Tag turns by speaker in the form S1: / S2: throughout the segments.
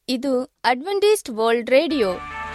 S1: ಇದು Adventist world radio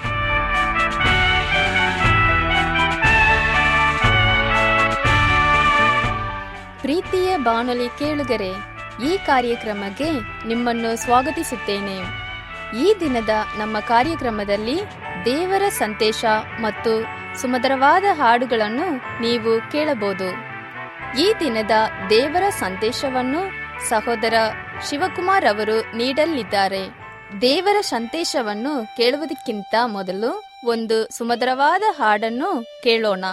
S1: ಪ್ರೀತಿಯ ಬಾನುಲಿ ಕೇಳುಗರೆ ಈ ಕಾರ್ಯಕ್ರಮಕ್ಕೆ ನಿಮ್ಮನ್ನು ಸ್ವಾಗತಿಸುತ್ತೇನೆ ಈ ದಿನದ ನಮ್ಮ ಕಾರ್ಯಕ್ರಮದಲ್ಲಿ ದೇವರ ಸಂದೇಶ ಮತ್ತು ಸುಮಧುರವಾದ ಹಾಡುಗಳನ್ನು ನೀವು ಕೇಳಬಹುದು ಈ ದಿನದ ದೇವರ ಸಂದೇಶವನ್ನು ಸಹೋದರ ಶಿವಕುಮಾರ್ ಅವರು ನೀಡಲಿದ್ದಾರೆ ದೇವರ ಸಂದೇಶವನ್ನು ಕೇಳುವುದಕ್ಕಿಂತ ಮೊದಲು ಒಂದು ಸುಮಧುರವಾದ ಹಾಡನ್ನು ಕೇಳೋಣ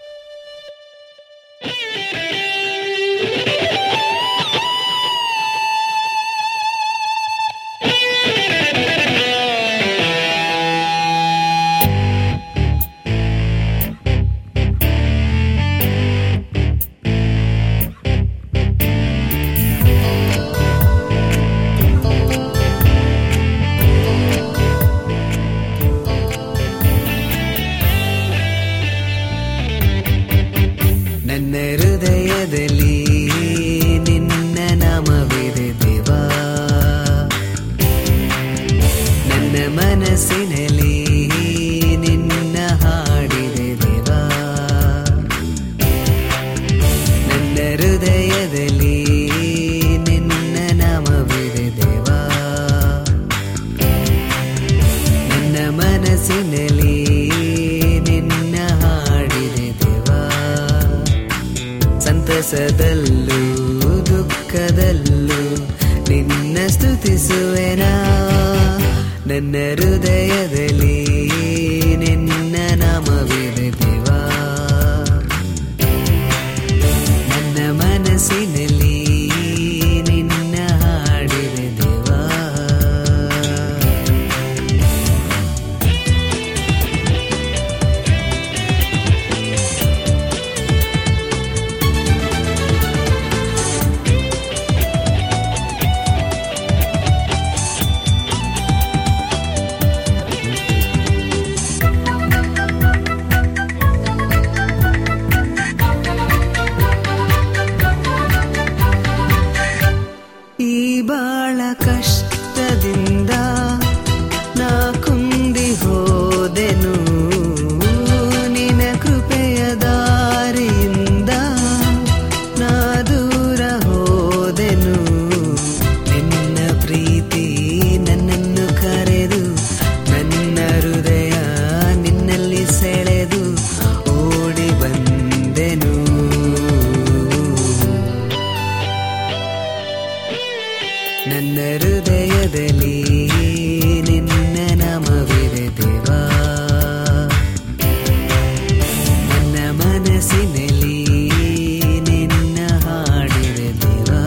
S2: ನನ್ನ ಹೃದಯದಲ್ಲಿ ನಿನ್ನ ನಾಮವಿದೆ ದೇವಾ ನನ್ನ ಮನಸ್ಸಿನಲ್ಲಿ ನಿನ್ನ ಹಾಡಿದೆ ದೇವಾ ನನ್ನ ಹೃದಯದಲ್ಲಿ ನಿನ್ನ ನಾಮವಿದೆ ದೇವಾ ನನ್ನ ಮನಸ್ಸಿನಲ್ಲಿ ನಿನ್ನ ಹಾಡಿದೆ ದೇವಾ ಸಂತಸದಲ್ಲೂ ದುಃಖದಲ್ಲೂ ನಿನ್ನ ಸ್ತುತಿಸುವೆನಾ ನನ್ನ ಹೃದಯದಲ್ಲಿ ನಿನ್ನ ನಾಮವಿದೆ ದೇವಾ ನನ್ನ ಮನಸ್ಸಿನಲ್ಲಿ ನಿನ್ನ ಹಾಡಿದೆ ದೇವಾ ಈ ಬಾಳ ಕಷ್ಟದಿಂದ ನಾ ಕುಂದಿ ಹೋದೆನು ನಿನ ಕೃಪೆಯ ದಾರಿಯಿಂದ ನಾ ದೂರ ಹೋದೆನು ನಿನ್ನ ಪ್ರೀತಿ ನನ್ನನ್ನು ಕರೆದು ನನ್ನ ಹೃದಯ ನಿನ್ನಲ್ಲಿ ಸೆಳೆದು ಓಡಿ ಬಂದೆನು ನನ್ನ ಹೃದಯದಲ್ಲಿ ನಿನ್ನ ನಾಮವಿದೆ ದೇವಾ ನನ್ನ ಮನಸ್ಸಿನಲ್ಲಿ ನಿನ್ನ ಹಾಡಿದೆ ದೇವಾ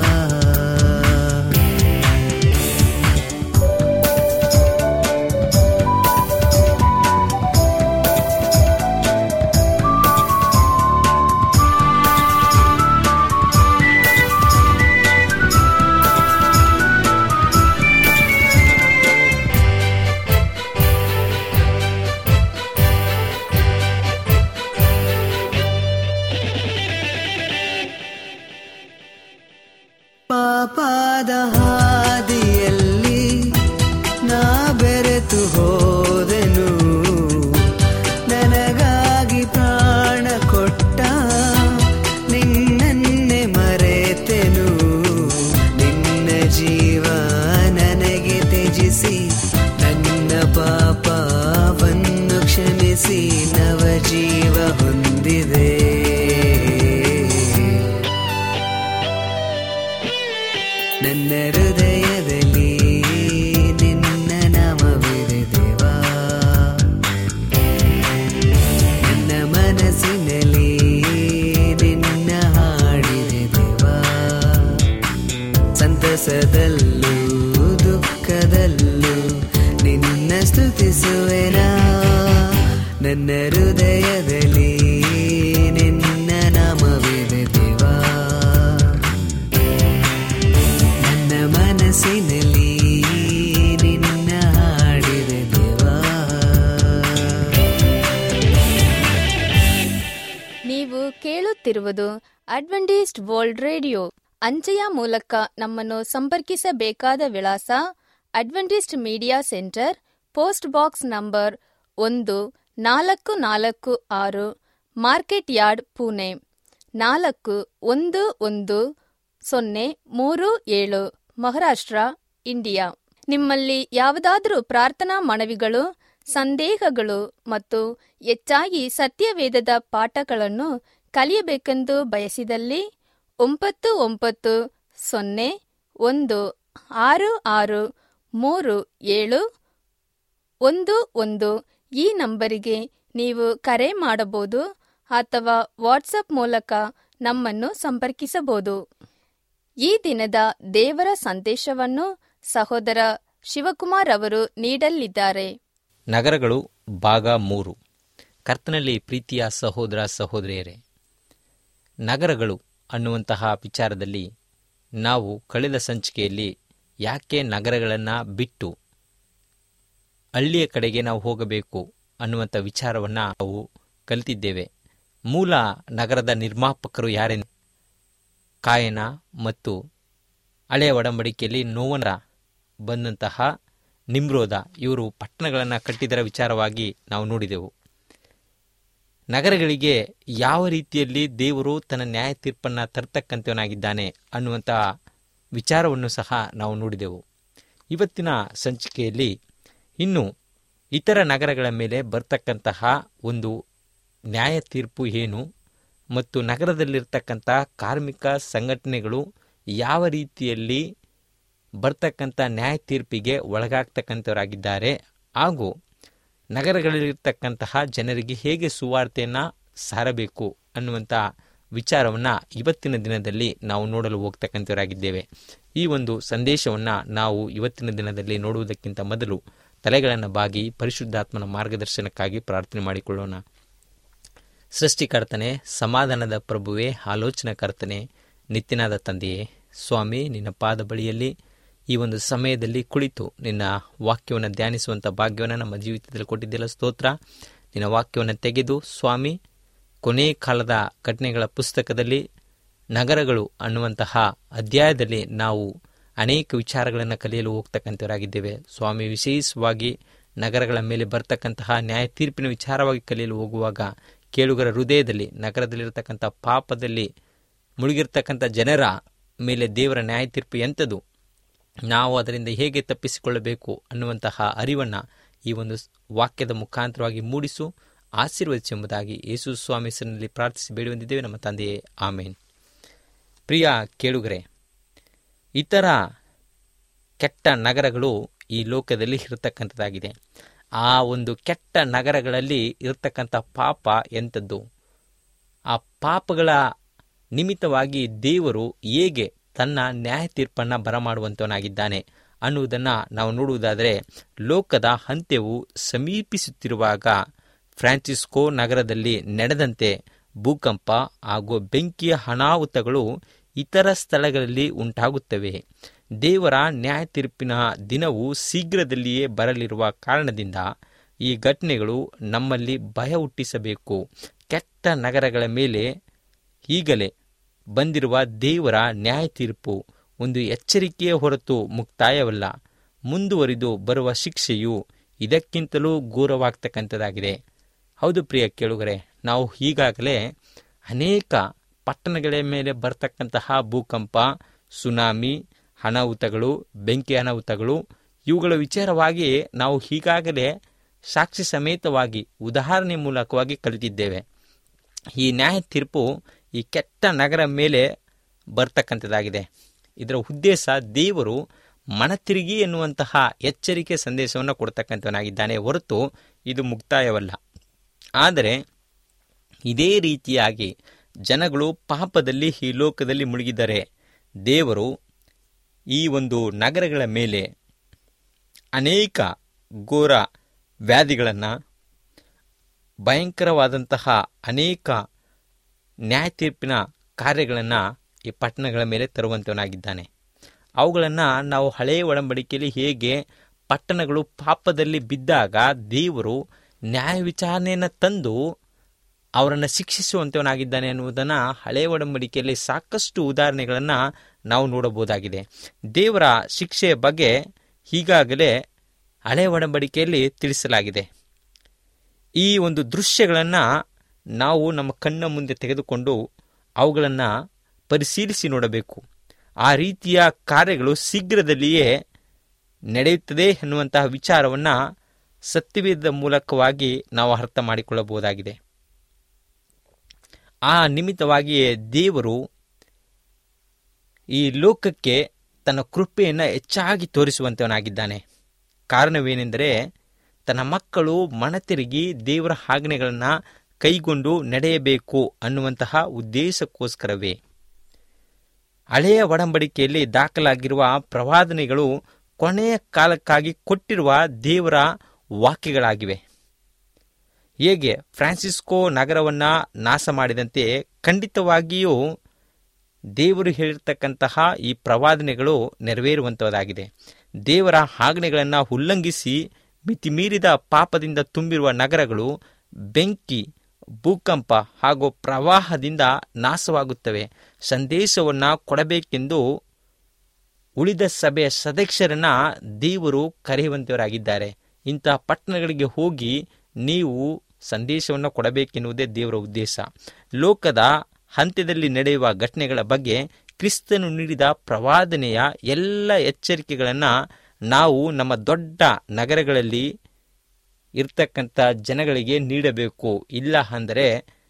S2: ಪಾಪದ ಹಾದಿಯಲ್ಲಿ ನಾ ಬೆರೆತು ಹೋದೆನು ನನಗಾಗಿ ಪ್ರಾಣ ಕೊಟ್ಟ ನಿನ್ನನ್ನೇ ಮರೆತೆನು ನಿನ್ನ ಜೀವ ನನಗೆ ತ್ಯಜಿಸಿ ನನ್ನ ಪಾಪವನ್ನು ಕ್ಷಮಿಸಿ ನವ ಜೀವ ಹೊಂದಿದೆ ನನ್ನ ಹೃದಯದಲ್ಲಿ ನಿನ್ನ ನಾಮವಿದೆ ದೇವಾ ನನ್ನ ಮನಸ್ಸಿನಲ್ಲಿ ನಿನ್ನ ಹಾಡಿದೆ ದೇವಾ ಸಂತಸದಲ್ಲೂ ದುಃಖದಲ್ಲೂ ನಿನ್ನ ಸ್ತುತಿಸುವೆನಾ ನನ್ನ ಹೃದಯದಲ್ಲಿ ನಿನ್ನ ನಾಮವಿದೆ ದೇವಾ ನನ್ನ ಮನಸ್ಸಿನಲ್ಲಿ ನಿನ್ನ ಹಾಡಿದೆ ದೇವಾ
S1: ನೀವು ಕೇಳುತ್ತಿರುವುದು ಅಡ್ವೆಂಟಿಸ್ಟ್ ವರ್ಲ್ಡ್ ರೇಡಿಯೋ ಅಂಚೆಯ ಮೂಲಕ ನಮ್ಮನ್ನು ಸಂಪರ್ಕಿಸಬೇಕಾದ ವಿಳಾಸ Adventist media centre post box number ಒಂದು ನಾಲ್ಕು ನಾಲ್ಕು ಆರು ಮಾರ್ಕೆಟ್ ಯಾರ್ಡ್ ಪುಣೆ ನಾಲ್ಕು ಒಂದು ಒಂದು ಸೊನ್ನೆ ಮೂರು ಏಳು ಮಹಾರಾಷ್ಟ್ರ ಇಂಡಿಯಾ ನಿಮ್ಮಲ್ಲಿ ಯಾವುದಾದರೂ ಪ್ರಾರ್ಥನಾ ಮನವಿಗಳು ಸಂದೇಹಗಳು ಮತ್ತು ಹೆಚ್ಚಾಗಿ ಸತ್ಯವೇದದ ಪಾಠಗಳನ್ನು ಕಲಿಯಬೇಕೆಂದು ಬಯಸಿದಲ್ಲಿ ಒಂಬತ್ತು ಒಂಬತ್ತು ಸೊನ್ನೆ ಒಂದು ಆರು ಆರು ಮೂರು ಏಳು ಒಂದು ಒಂದು ಈ ನಂಬರಿಗೆ ನೀವು ಕರೆ ಮಾಡಬಹುದು ಅಥವಾ ವಾಟ್ಸಪ್ ಮೂಲಕ ನಮ್ಮನ್ನು ಸಂಪರ್ಕಿಸಬಹುದು ಈ ದಿನದ ದೇವರ ಸಂದೇಶವನ್ನು ಸಹೋದರ ಶಿವಕುಮಾರ್ ಅವರು ನೀಡಲಿದ್ದಾರೆ
S3: ನಗರಗಳು ಭಾಗ ಮೂರು ಕರ್ತನಲ್ಲಿ ಪ್ರೀತಿಯ ಸಹೋದರ ಸಹೋದರಿಯರೇ ನಗರಗಳು ಅನ್ನುವಂತಹ ವಿಚಾರದಲ್ಲಿ ನಾವು ಕಳೆದ ಸಂಚಿಕೆಯಲ್ಲಿ ಯಾಕೆ ನಗರಗಳನ್ನು ಬಿಟ್ಟು ಹಳ್ಳಿಯ ಕಡೆಗೆ ನಾವು ಹೋಗಬೇಕು ಅನ್ನುವಂಥ ವಿಚಾರವನ್ನು ನಾವು ಕಲಿತಿದ್ದೇವೆ ಮೂಲ ನಗರದ ನಿರ್ಮಾಪಕರು ಯಾರೆಂದು ಕಾಯನ ಮತ್ತು ಹಳೆಯ ಒಡಂಬಡಿಕೆಯಲ್ಲಿ ನೋವನ ಬಂದಂತಹ ನಿಮ್ರೋಧ ಇವರು ಪಟ್ಟಣಗಳನ್ನು ಕಟ್ಟಿದರ ವಿಚಾರವಾಗಿ ನಾವು ನೋಡಿದೆವು ನಗರಗಳಿಗೆ ಯಾವ ರೀತಿಯಲ್ಲಿ ದೇವರು ತನ್ನ ನ್ಯಾಯ ತೀರ್ಪನ್ನು ತರ್ತಕ್ಕಂಥವನಾಗಿದ್ದಾನೆ ಅನ್ನುವಂತಹ ವಿಚಾರವನ್ನು ಸಹ ನಾವು ನೋಡಿದೆವು ಇವತ್ತಿನ ಸಂಚಿಕೆಯಲ್ಲಿ ಇನ್ನು ಇತರ ನಗರಗಳ ಮೇಲೆ ಬರ್ತಕ್ಕಂತಹ ಒಂದು ನ್ಯಾಯ ತೀರ್ಪು ಏನು ಮತ್ತು ನಗರದಲ್ಲಿರ್ತಕ್ಕಂಥ ಕಾರ್ಮಿಕ ಸಂಘಟನೆಗಳು ಯಾವ ರೀತಿಯಲ್ಲಿ ಬರ್ತಕ್ಕಂಥ ನ್ಯಾಯ ತೀರ್ಪಿಗೆ ಒಳಗಾಗ್ತಕ್ಕಂಥವರಾಗಿದ್ದಾರೆ ಹಾಗೂ ನಗರಗಳಲ್ಲಿರ್ತಕ್ಕಂತಹ ಜನರಿಗೆ ಹೇಗೆ ಸುವಾರ್ತೆಯನ್ನು ಸಾರಬೇಕು ಅನ್ನುವಂಥ ವಿಚಾರವನ್ನು ಇವತ್ತಿನ ದಿನದಲ್ಲಿ ನಾವು ನೋಡಲು ಹೋಗ್ತಕ್ಕಂಥವರಾಗಿದ್ದೇವೆ ಈ ಒಂದು ಸಂದೇಶವನ್ನು ನಾವು ಇವತ್ತಿನ ದಿನದಲ್ಲಿ ನೋಡುವುದಕ್ಕಿಂತ ಮೊದಲು ತಲೆಗಳನ್ನು ಬಾಗಿ ಪರಿಶುದ್ಧಾತ್ಮನ ಮಾರ್ಗದರ್ಶನಕ್ಕಾಗಿ ಪ್ರಾರ್ಥನೆ ಮಾಡಿಕೊಳ್ಳೋಣ ಸೃಷ್ಟಿಕರ್ತನೆ ಸಮಾಧಾನದ ಪ್ರಭುವೇ ಆಲೋಚನಕರ್ತನೆ ನಿತ್ಯನಾದ ತಂದೆಯೇ ಸ್ವಾಮಿ ನಿನ್ನ ಪಾದ ಬಳಿಯಲ್ಲಿ ಈ ಒಂದು ಸಮಯದಲ್ಲಿ ಕುಳಿತು ನಿನ್ನ ವಾಕ್ಯವನ್ನು ಧ್ಯಾನಿಸುವಂಥ ಭಾಗ್ಯವನ್ನು ನಮ್ಮ ಜೀವಿತದಲ್ಲಿ ಕೊಟ್ಟಿದ್ದೆಲ್ಲ ಸ್ತೋತ್ರ ನಿನ್ನ ವಾಕ್ಯವನ್ನು ತೆಗೆದು ಸ್ವಾಮಿ ಕೊನೆ ಕಾಲದ ಘಟನೆಗಳ ಪುಸ್ತಕದಲ್ಲಿ ನಗರಗಳು ಅನ್ನುವಂತಹ ಅಧ್ಯಾಯದಲ್ಲಿ ನಾವು ಅನೇಕ ವಿಚಾರಗಳನ್ನು ಕಲಿಯಲು ಹೋಗ್ತಕ್ಕಂಥವರಾಗಿದ್ದೇವೆ ಸ್ವಾಮಿ ವಿಶೇಷವಾಗಿ ನಗರಗಳ ಮೇಲೆ ಬರ್ತಕ್ಕಂತಹ ನ್ಯಾಯ ತೀರ್ಪಿನ ವಿಚಾರವಾಗಿ ಕಲಿಯಲು ಹೋಗುವಾಗ ಕೇಳುಗರ ಹೃದಯದಲ್ಲಿ ನಗರದಲ್ಲಿರ್ತಕ್ಕಂಥ ಪಾಪದಲ್ಲಿ ಮುಳುಗಿರ್ತಕ್ಕಂಥ ಜನರ ಮೇಲೆ ದೇವರ ನ್ಯಾಯ ತೀರ್ಪು ಎಂಥದ್ದು ನಾವು ಅದರಿಂದ ಹೇಗೆ ತಪ್ಪಿಸಿಕೊಳ್ಳಬೇಕು ಅನ್ನುವಂತಹ ಅರಿವನ್ನು ಈ ಒಂದು ವಾಕ್ಯದ ಮುಖಾಂತರವಾಗಿ ಮೂಡಿಸು ಆಶೀರ್ವದಿಸೆಂಬುದಾಗಿ ಯೇಸು ಸ್ವಾಮಿ ಹೆಸರಿನಲ್ಲಿ ಪ್ರಾರ್ಥಿಸಿ ಬೇಡಿ ನಮ್ಮ ತಂದೆಯೇ ಆಮೇನ್ ಪ್ರಿಯ ಕೇಳುಗರೆ ಇತರ ಕೆಟ್ಟ ನಗರಗಳು ಈ ಲೋಕದಲ್ಲಿ ಇರತಕ್ಕಂಥದ್ದಾಗಿದೆ ಆ ಒಂದು ಕೆಟ್ಟ ನಗರಗಳಲ್ಲಿ ಇರತಕ್ಕಂಥ ಪಾಪ ಎಂಥದ್ದು ಆ ಪಾಪಗಳ ನಿಮಿತ್ತವಾಗಿ ದೇವರು ಹೇಗೆ ತನ್ನ ನ್ಯಾಯ ತೀರ್ಪನ್ನು ಬರಮಾಡುವಂತವನಾಗಿದ್ದಾನೆ ಅನ್ನುವುದನ್ನು ನಾವು ನೋಡುವುದಾದರೆ ಲೋಕದ ಅಂತ್ಯವು ಸಮೀಪಿಸುತ್ತಿರುವಾಗ ಫ್ರಾನ್ಸಿಸ್ಕೋ ನಗರದಲ್ಲಿ ನಡೆದಂತೆ ಭೂಕಂಪ ಹಾಗೂ ಬೆಂಕಿಯ ಅನಾಹುತಗಳು ಇತರ ಸ್ಥಳಗಳಲ್ಲಿ ಉಂಟಾಗುತ್ತವೆ ದೇವರ ನ್ಯಾಯ ತೀರ್ಪಿನ ದಿನವು ಶೀಘ್ರದಲ್ಲಿಯೇ ಬರಲಿರುವ ಕಾರಣದಿಂದ ಈ ಘಟನೆಗಳು ನಮ್ಮಲ್ಲಿ ಭಯ ಹುಟ್ಟಿಸಬೇಕು ಕೆಟ್ಟ ನಗರಗಳ ಮೇಲೆ ಈಗಲೇ ಬಂದಿರುವ ದೇವರ ನ್ಯಾಯ ತೀರ್ಪು ಒಂದು ಎಚ್ಚರಿಕೆಯ ಹೊರತು ಮುಕ್ತಾಯವಲ್ಲ ಮುಂದುವರಿದು ಬರುವ ಶಿಕ್ಷೆಯು ಇದಕ್ಕಿಂತಲೂ ಘೋರವಾಗ್ತಕ್ಕಂಥದ್ದಾಗಿದೆ ಹೌದು ಪ್ರಿಯ ಕೇಳುಗರೆ ನಾವು ಈಗಾಗಲೇ ಅನೇಕ ಪಟ್ಟಣಗಳ ಮೇಲೆ ಬರ್ತಕ್ಕಂತಹ ಭೂಕಂಪ ಸುನಾಮಿ ಅನಾಹುತಗಳು ಬೆಂಕಿ ಅನಾಹುತಗಳು ಇವುಗಳ ವಿಚಾರವಾಗಿ ನಾವು ಈಗಾಗಲೇ ಸಾಕ್ಷಿ ಸಮೇತವಾಗಿ ಉದಾಹರಣೆ ಮೂಲಕವಾಗಿ ಕಲಿತಿದ್ದೇವೆ ಈ ನ್ಯಾಯ ತೀರ್ಪು ಈ ಕೆಟ್ಟ ನಗರ ಮೇಲೆ ಬರ್ತಕ್ಕಂಥದ್ದಾಗಿದೆ ಇದರ ಉದ್ದೇಶ ದೇವರು ಮನತಿರುಗಿ ಎನ್ನುವಂತಹ ಎಚ್ಚರಿಕೆ ಸಂದೇಶವನ್ನು ಕೊಡ್ತಕ್ಕಂಥವನಾಗಿದ್ದಾನೆ ಹೊರತು ಇದು ಮುಕ್ತಾಯವಲ್ಲ ಆದರೆ ಇದೇ ರೀತಿಯಾಗಿ ಜನಗಳು ಪಾಪದಲ್ಲಿ ಈ ಲೋಕದಲ್ಲಿ ಮುಳುಗಿದರೆ ದೇವರು ಈ ಒಂದು ನಗರಗಳ ಮೇಲೆ ಅನೇಕ ಘೋರ ವ್ಯಾಧಿಗಳನ್ನು ಭಯಂಕರವಾದಂತಹ ಅನೇಕ ನ್ಯಾಯ ತೀರ್ಪಿನ ಕಾರ್ಯಗಳನ್ನು ಈ ಪಟ್ಟಣಗಳ ಮೇಲೆ ತರುವಂತವನಾಗಿದ್ದಾನೆ ಅವುಗಳನ್ನು ನಾವು ಹಳೆಯ ಒಡಂಬಡಿಕೆಯಲ್ಲಿ ಹೇಗೆ ಪಟ್ಟಣಗಳು ಪಾಪದಲ್ಲಿ ಬಿದ್ದಾಗ ದೇವರು ನ್ಯಾಯ ವಿಚಾರಣೆಯನ್ನು ತಂದು ಅವರನ್ನು ಶಿಕ್ಷಿಸುವಂತವನಾಗಿದ್ದಾನೆ ಅನ್ನುವುದನ್ನು ಹಳೆಯ ಒಡಂಬಡಿಕೆಯಲ್ಲಿ ಸಾಕಷ್ಟು ಉದಾಹರಣೆಗಳನ್ನು ನಾವು ನೋಡಬಹುದಾಗಿದೆ ದೇವರ ಶಿಕ್ಷೆಯ ಬಗ್ಗೆ ಈಗಾಗಲೇ ಹಳೆ ಒಡಂಬಡಿಕೆಯಲ್ಲಿ ತಿಳಿಸಲಾಗಿದೆ ಈ ಒಂದು ದೃಶ್ಯಗಳನ್ನು ನಾವು ನಮ್ಮ ಕಣ್ಣ ಮುಂದೆ ತೆಗೆದುಕೊಂಡು ಅವುಗಳನ್ನು ಪರಿಶೀಲಿಸಿ ನೋಡಬೇಕು ಆ ರೀತಿಯ ಕಾರ್ಯಗಳು ಶೀಘ್ರದಲ್ಲಿಯೇ ನಡೆಯುತ್ತದೆ ಎನ್ನುವಂತಹ ವಿಚಾರವನ್ನು ಸತ್ಯವೇದ ಮೂಲಕವಾಗಿ ನಾವು ಅರ್ಥ ಮಾಡಿಕೊಳ್ಳಬಹುದಾಗಿದೆ ಆ ನಿಮಿತ್ತವಾಗಿಯೇ ದೇವರು ಈ ಲೋಕಕ್ಕೆ ತನ್ನ ಕೃಪೆಯನ್ನು ಹೆಚ್ಚಾಗಿ ತೋರಿಸುವಂತವನಾಗಿದ್ದಾನೆ ಕಾರಣವೇನೆಂದರೆ ತನ್ನ ಮಕ್ಕಳು ಮನತಿರುಗಿ ದೇವರ ಆಜ್ಞೆಗಳನ್ನು ಕೈಗೊಂಡು ನಡೆಯಬೇಕು ಅನ್ನುವಂತಹ ಉದ್ದೇಶಕ್ಕೋಸ್ಕರವೇ ಹಳೆಯ ಒಡಂಬಡಿಕೆಯಲ್ಲಿ ದಾಖಲಾಗಿರುವ ಪ್ರವಾದನೆಗಳು ಕೊನೆಯ ಕಾಲಕ್ಕಾಗಿ ಕೊಟ್ಟಿರುವ ದೇವರ ವಾಕ್ಯಗಳಾಗಿವೆ ಹೇಗೆ ಫ್ರಾನ್ಸಿಸ್ಕೋ ನಗರವನ್ನು ನಾಶ ಮಾಡಿದಂತೆ ಖಂಡಿತವಾಗಿಯೂ ದೇವರು ಹೇಳಿರ್ತಕ್ಕಂತಹ ಈ ಪ್ರವಾದನೆಗಳು ನೆರವೇರುವಂಥದ್ದಾಗಿದೆ ದೇವರ ಆಜ್ಞೆಗಳನ್ನು ಉಲ್ಲಂಘಿಸಿ ಮಿತಿಮೀರಿದ ಪಾಪದಿಂದ ತುಂಬಿರುವ ನಗರಗಳು ಬೆಂಕಿ ಭೂಕಂಪ ಹಾಗೂ ಪ್ರವಾಹದಿಂದ ನಾಶವಾಗುತ್ತವೆ ಸಂದೇಶವನ್ನು ಕೊಡಬೇಕೆಂದು ಉಳಿದ ಸಭೆಯ ಸದಸ್ಯರನ್ನ ದೇವರು ಕರೆಯುವಂತವರಾಗಿದ್ದಾರೆ ಇಂತಹ ಪಟ್ಟಣಗಳಿಗೆ ಹೋಗಿ ನೀವು ಸಂದೇಶವನ್ನು ಕೊಡಬೇಕೆನ್ನುವುದೇ ದೇವರ ಉದ್ದೇಶ ಲೋಕದ ಹಂತದಲ್ಲಿ ನಡೆಯುವ ಘಟನೆಗಳ ಬಗ್ಗೆ ಕ್ರಿಸ್ತನು ನೀಡಿದ ಪ್ರವಾದನೆಯ ಎಲ್ಲ ಎಚ್ಚರಿಕೆಗಳನ್ನು ನಾವು ನಮ್ಮ ದೊಡ್ಡ ನಗರಗಳಲ್ಲಿ ಇರ್ತಕ್ಕಂಥ ಜನಗಳಿಗೆ ನೀಡಬೇಕು ಇಲ್ಲ ಅಂದರೆ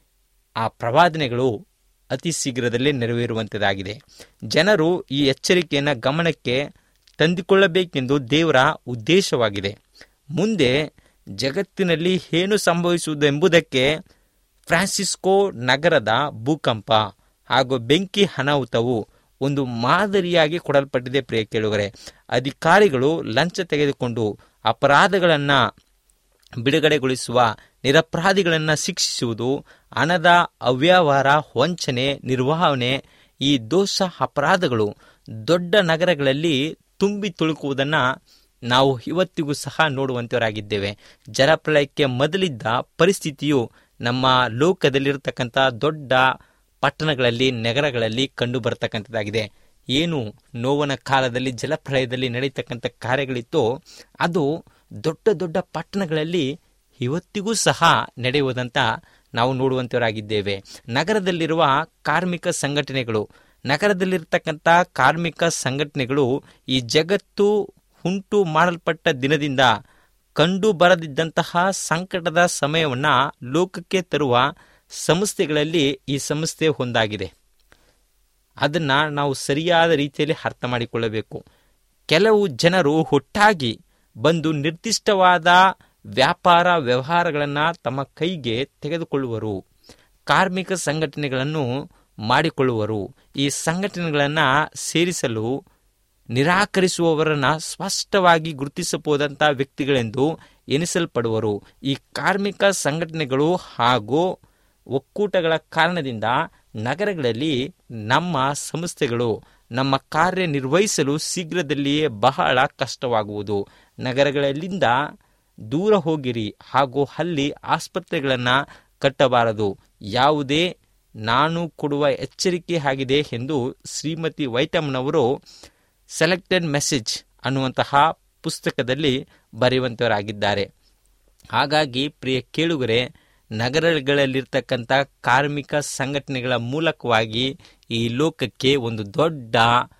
S3: ಆ ಪ್ರವಾದನೆಗಳು ಅತಿ ಶೀಘ್ರದಲ್ಲೇ ನೆರವೇರುವಂಥದ್ದಾಗಿದೆ ಜನರು ಈ ಎಚ್ಚರಿಕೆಯನ್ನು ಗಮನಕ್ಕೆ ತಂದುಕೊಳ್ಳಬೇಕೆಂದು ದೇವರ ಉದ್ದೇಶವಾಗಿದೆ ಮುಂದೆ ಜಗತ್ತಿನಲ್ಲಿ ಏನು ಸಂಭವಿಸುವುದೆಂಬುದಕ್ಕೆ ಫ್ರಾನ್ಸಿಸ್ಕೋ ನಗರದ ಭೂಕಂಪ ಹಾಗೂ ಬೆಂಕಿ ಅನಾಹುತವು ಒಂದು ಮಾದರಿಯಾಗಿ ಕೊಡಲ್ಪಟ್ಟಿದೆ ಪ್ರಿಯ ಕೇಳುಗರೆ ಅಧಿಕಾರಿಗಳು ಲಂಚ ತೆಗೆದುಕೊಂಡು ಅಪರಾಧಗಳನ್ನು ಬಿಡುಗಡೆಗೊಳಿಸುವ ನಿರಪರಾಧಿಗಳನ್ನು ಶಿಕ್ಷಿಸುವುದು ಹಣದ ಅವ್ಯವಹಾರ ವಂಚನೆ ನಿರ್ವಹಣೆ ಈ ದೋಷ ಅಪರಾಧಗಳು ದೊಡ್ಡ ನಗರಗಳಲ್ಲಿ ತುಂಬಿ ತುಳುಕುವುದನ್ನು ನಾವು ಇವತ್ತಿಗೂ ಸಹ ನೋಡುವಂತವರಾಗಿದ್ದೇವೆ ಜಲಪ್ರಳಯಕ್ಕೆ ಮೊದಲಿದ್ದ ಪರಿಸ್ಥಿತಿಯು ನಮ್ಮ ಲೋಕದಲ್ಲಿರತಕ್ಕಂಥ ದೊಡ್ಡ ಪಟ್ಟಣಗಳಲ್ಲಿ ನಗರಗಳಲ್ಲಿ ಕಂಡು ಬರತಕ್ಕಂಥದ್ದಾಗಿದೆ ಏನು ನೋವನ ಕಾಲದಲ್ಲಿ ಜಲಪ್ರಳಯದಲ್ಲಿ ನಡೀತಕ್ಕಂಥ ಕಾರ್ಯಗಳಿತ್ತೋ ಅದು ದೊಡ್ಡ ದೊಡ್ಡ ಪಟ್ಟಣಗಳಲ್ಲಿ ಇವತ್ತಿಗೂ ಸಹ ನಡೆಯುವುದಂತ ನಾವು ನೋಡುವಂತವರಾಗಿದ್ದೇವೆ ನಗರದಲ್ಲಿರುವ ಕಾರ್ಮಿಕ ಸಂಘಟನೆಗಳು ನಗರದಲ್ಲಿರ್ತಕ್ಕಂಥ ಕಾರ್ಮಿಕ ಸಂಘಟನೆಗಳು ಈ ಜಗತ್ತು ಉಂಟು ಮಾಡಲ್ಪಟ್ಟ ದಿನದಿಂದ ಕಂಡು ಬರದಿದ್ದಂತಹ ಸಂಕಟದ ಸಮಯವನ್ನು ಲೋಕಕ್ಕೆ ತರುವ ಸಂಸ್ಥೆಗಳಲ್ಲಿ ಈ ಸಂಸ್ಥೆ ಒಂದಾಗಿದೆ ಅದನ್ನು ನಾವು ಸರಿಯಾದ ರೀತಿಯಲ್ಲಿ ಅರ್ಥ ಮಾಡಿಕೊಳ್ಳಬೇಕು ಕೆಲವು ಜನರು ಒಟ್ಟಾಗಿ ಬಂದು ನಿರ್ದಿಷ್ಟವಾದ ವ್ಯಾಪಾರ ವ್ಯವಹಾರಗಳನ್ನು ತಮ್ಮ ಕೈಗೆ ತೆಗೆದುಕೊಳ್ಳುವರು ಕಾರ್ಮಿಕ ಸಂಘಟನೆಗಳನ್ನು ಮಾಡಿಕೊಳ್ಳುವರು ಈ ಸಂಘಟನೆಗಳನ್ನು ಸೇರಿಸಲು ನಿರಾಕರಿಸುವವರನ್ನು ಸ್ಪಷ್ಟವಾಗಿ ಗುರುತಿಸಬಹುದಂಥ ವ್ಯಕ್ತಿಗಳೆಂದು ಎನಿಸಲ್ಪಡುವರು ಈ ಕಾರ್ಮಿಕ ಸಂಘಟನೆಗಳು ಹಾಗೂ ಒಕ್ಕೂಟಗಳ ಕಾರಣದಿಂದ ನಗರಗಳಲ್ಲಿ ನಮ್ಮ ಸಂಸ್ಥೆಗಳು ನಮ್ಮ ಕಾರ್ಯ ನಿರ್ವಹಿಸಲು ಶೀಘ್ರದಲ್ಲಿಯೇ ಬಹಳ ಕಷ್ಟವಾಗುವುದು ನಗರಗಳಲ್ಲಿಂದ ದೂರ ಹೋಗಿರಿ ಹಾಗೂ ಅಲ್ಲಿ ಆಸ್ಪತ್ರೆಗಳನ್ನು ಕಟ್ಟಬಾರದು ಯಾವುದೇ ನಾನು ಕೊಡುವ ಎಚ್ಚರಿಕೆ ಆಗಿದೆ ಎಂದು ಶ್ರೀಮತಿ ವೈಟಮ್ನವರು ಸೆಲೆಕ್ಟೆಡ್ ಮೆಸೇಜ್ ಅನ್ನುವಂತಹ ಪುಸ್ತಕದಲ್ಲಿ ಬರೆಯುವಂತವರಾಗಿದ್ದಾರೆ ಹಾಗಾಗಿ ಪ್ರಿಯ ಕೇಳುಗರೆ ನಗರಗಳಲ್ಲಿರ್ತಕ್ಕಂಥ ಕಾರ್ಮಿಕ ಸಂಘಟನೆಗಳ ಮೂಲಕವಾಗಿ ಈ ಲೋಕಕ್ಕೆ ಒಂದು ದೊಡ್ಡ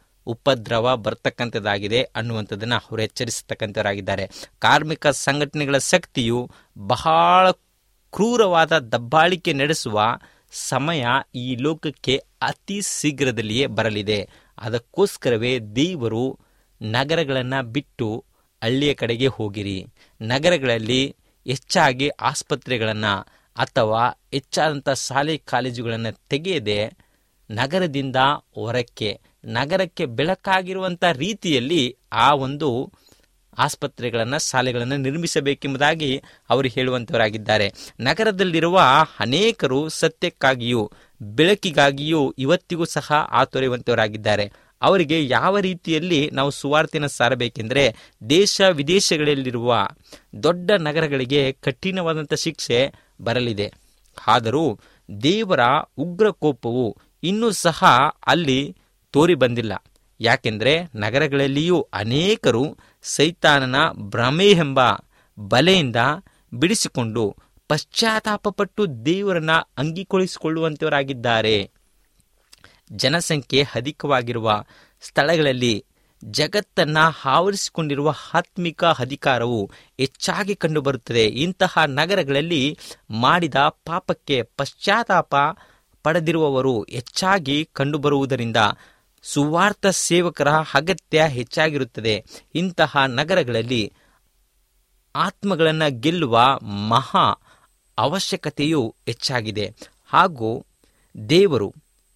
S3: ಉಪದ್ರವ ಬರ್ತಕ್ಕಂಥದ್ದಾಗಿದೆ ಅನ್ನುವಂಥದ್ದನ್ನು ಅವರು ಎಚ್ಚರಿಸತಕ್ಕಂಥವರಾಗಿದ್ದಾರೆ ಕಾರ್ಮಿಕ ಸಂಘಟನೆಗಳ ಶಕ್ತಿಯು ಬಹಳ ಕ್ರೂರವಾದ ದಬ್ಬಾಳಿಕೆ ನಡೆಸುವ ಸಮಯ ಈ ಲೋಕಕ್ಕೆ ಅತಿ ಶೀಘ್ರದಲ್ಲಿಯೇ ಬರಲಿದೆ ಅದಕ್ಕೋಸ್ಕರವೇ ದೇವರು ನಗರಗಳನ್ನು ಬಿಟ್ಟು ಹಳ್ಳಿಯ ಕಡೆಗೆ ಹೋಗಿರಿ ನಗರಗಳಲ್ಲಿ ಹೆಚ್ಚಾಗಿ ಆಸ್ಪತ್ರೆಗಳನ್ನು ಅಥವಾ ಹೆಚ್ಚಾದಂಥ ಶಾಲೆ ಕಾಲೇಜುಗಳನ್ನು ತೆಗೆಯದೆ ನಗರದಿಂದ ಹೊರಕ್ಕೆ ನಗರಕ್ಕೆ ಬೆಳಕಾಗಿರುವಂಥ ರೀತಿಯಲ್ಲಿ ಆ ಒಂದು ಆಸ್ಪತ್ರೆಗಳನ್ನು ಶಾಲೆಗಳನ್ನು ನಿರ್ಮಿಸಬೇಕೆಂಬುದಾಗಿ ಅವರು ಹೇಳುವಂಥವರಾಗಿದ್ದಾರೆ ನಗರದಲ್ಲಿರುವ ಅನೇಕರು ಸತ್ಯಕ್ಕಾಗಿಯೂ ಬೆಳಕಿಗಾಗಿಯೂ ಇವತ್ತಿಗೂ ಸಹ ಆತೊರೆಯುವಂಥವರಾಗಿದ್ದಾರೆ ಅವರಿಗೆ ಯಾವ ರೀತಿಯಲ್ಲಿ ನಾವು ಸುವಾರ್ತೆನ ಸಾರಬೇಕೆಂದರೆ ದೇಶ ವಿದೇಶಗಳಲ್ಲಿರುವ ದೊಡ್ಡ ನಗರಗಳಿಗೆ ಕಠಿಣವಾದಂಥ ಶಿಕ್ಷೆ ಬರಲಿದೆ ಆದರೂ ದೇವರ ಉಗ್ರ ಕೋಪವು ಇನ್ನೂ ಸಹ ಅಲ್ಲಿ ತೋರಿ ಬಂದಿಲ್ಲ ಯಾಕೆಂದರೆ ನಗರಗಳಲ್ಲಿಯೂ ಅನೇಕರು ಸೈತಾನನ ಭ್ರಮೆ ಎಂಬ ಬಲೆಯಿಂದ ಬಿಡಿಸಿಕೊಂಡು ಪಶ್ಚಾತ್ತಾಪಪಟ್ಟು ದೇವರನ್ನ ಅಂಗೀಕರಿಸಿಕೊಳ್ಳುವಂತವರಾಗಿದ್ದಾರೆ ಜನಸಂಖ್ಯೆ ಅಧಿಕವಾಗಿರುವ ಸ್ಥಳಗಳಲ್ಲಿ ಜಗತ್ತನ್ನ ಆವರಿಸಿಕೊಂಡಿರುವ ಆತ್ಮಿಕ ಅಧಿಕಾರವು ಹೆಚ್ಚಾಗಿ ಕಂಡುಬರುತ್ತದೆ ಇಂತಹ ನಗರಗಳಲ್ಲಿ ಮಾಡಿದ ಪಾಪಕ್ಕೆ ಪಶ್ಚಾತ್ತಾಪ ಪಡೆದಿರುವವರು ಹೆಚ್ಚಾಗಿ ಕಂಡುಬರುವುದರಿಂದ ಸುವಾರ್ಥ ಸೇವಕರ ಅಗತ್ಯ ಹೆಚ್ಚಾಗಿರುತ್ತದೆ ಇಂತಹ ನಗರಗಳಲ್ಲಿ ಆತ್ಮಗಳನ್ನು ಗೆಲ್ಲುವ ಮಹಾ ಅವಶ್ಯಕತೆಯು ಹೆಚ್ಚಾಗಿದೆ ಹಾಗೂ ದೇವರು